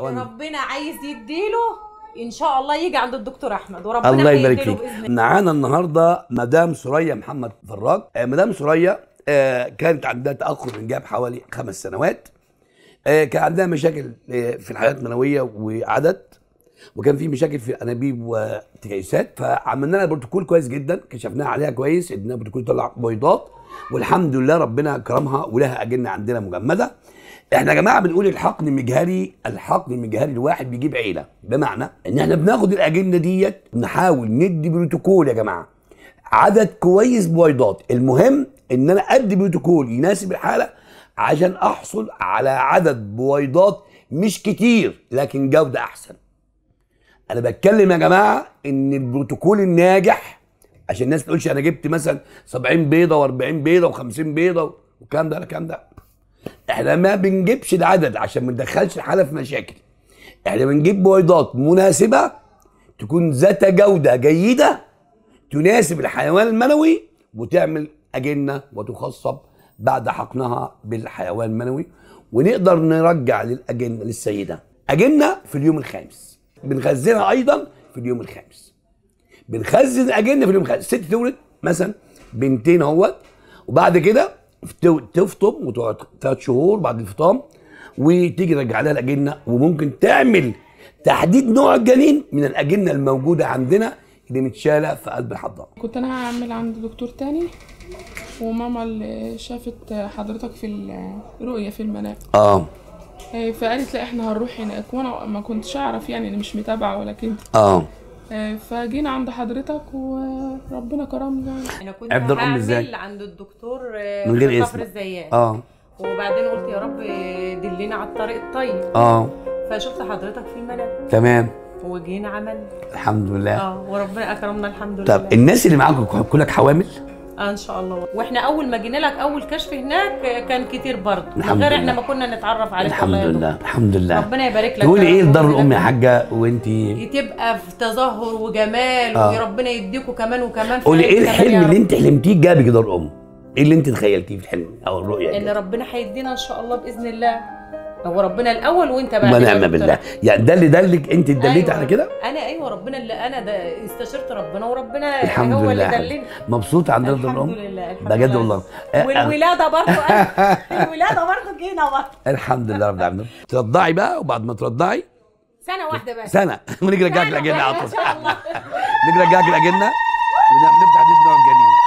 ربنا عايز يديله ان شاء الله يجي عند الدكتور احمد وربنا الله يبارك هيديله فيك باذن الله معانا النهارده مدام سوريا محمد فراج آه، مدام سوريا آه، كانت عندها تاخر انجاب حوالي خمس سنوات آه، كان عندها مشاكل آه، في الحياه المنويه وعدد وكان في مشاكل في الانابيب وتكيسات فعملنا لها بروتوكول كويس جدا كشفناها عليها كويس ادينا بروتوكول طلع بيضات والحمد لله ربنا كرمها ولها اجنه عندنا مجمده احنا يا جماعه بنقول الحقن المجهري الحقن المجهري الواحد بيجيب عيله بمعنى ان احنا بناخد الاجنه ديت نحاول ندي بروتوكول يا جماعه عدد كويس بويضات المهم ان انا ادي بروتوكول يناسب الحاله عشان احصل على عدد بويضات مش كتير لكن جوده احسن انا بتكلم يا جماعه ان البروتوكول الناجح عشان الناس تقولش انا جبت مثلا 70 بيضه و40 بيضه و50 بيضه والكلام ده الكلام ده احنا ما بنجيبش العدد عشان ما ندخلش الحاله في مشاكل احنا بنجيب بويضات مناسبه تكون ذات جوده جيده تناسب الحيوان المنوي وتعمل اجنه وتخصب بعد حقنها بالحيوان المنوي ونقدر نرجع للاجنه للسيده اجنه في اليوم الخامس بنخزنها ايضا في اليوم الخامس بنخزن الاجنه في اليوم الخامس ست تولد مثلا بنتين اهوت وبعد كده تو- تفطم وتقعد ثلاث شهور بعد الفطام وتيجي ترجع لها الاجنه وممكن تعمل تحديد نوع الجنين من الاجنه الموجوده عندنا اللي متشاله في قلب الحضانه كنت انا هعمل عند دكتور تاني وماما اللي شافت حضرتك في الرؤية في المنام اه آه، فقالت لا احنا هنروح هناك وانا ما كنتش اعرف يعني اني مش متابعة ولا كده اه آه، فجينا عند حضرتك وربنا كرمنا يعني انا كنت عبد الأم هعمل إزاي؟ عند الدكتور آه، من غير في اسم. كفر الزيات اه وبعدين قلت يا رب دلنا على الطريق الطيب اه فشفت حضرتك في المنام تمام وجينا عملنا الحمد لله اه وربنا اكرمنا الحمد لله طب الناس اللي معاكم كلك حوامل اه ان شاء الله واحنا اول ما جينا لك اول كشف هناك آه، كان كتير برضه من الحمد غير لله. احنا ما كنا نتعرف عليك الحمد والله يا لله دكتور. الحمد لله ربنا يبارك لك تقولي يا ايه رب. لدار الام وربنا يا حاجه وانت تبقى في تظاهر وجمال آه. وربنا يديكوا كمان وكمان في قولي ايه كمان الحلم يا اللي رب. انت حلمتيه جابك دار الام ايه اللي انت تخيلتيه في الحلم او الرؤيه ان دي؟ ربنا هيدينا ان شاء الله باذن الله هو ربنا الاول وانت بعد ما كده نعم دكتور بالله أحمد. يعني ده اللي دلك انت اتدليتي أيوة. على كده انا ايوه ربنا اللي انا ده استشرت ربنا وربنا الحمد هو لله اللي دلني مبسوطه عند دار الحمد الام لله الحمد بجد لله. والله أه، أه، والولاده برضه الولاده برضه جينا برضه الحمد لله رب العالمين ترضعي بقى وبعد ما ترضعي سنه واحده بس سنه ونيجي نرجعك سنة الاجنه على واحدة طول ان شاء الله نيجي نرجعك الاجنه ونبدا تحديد نوع الجنين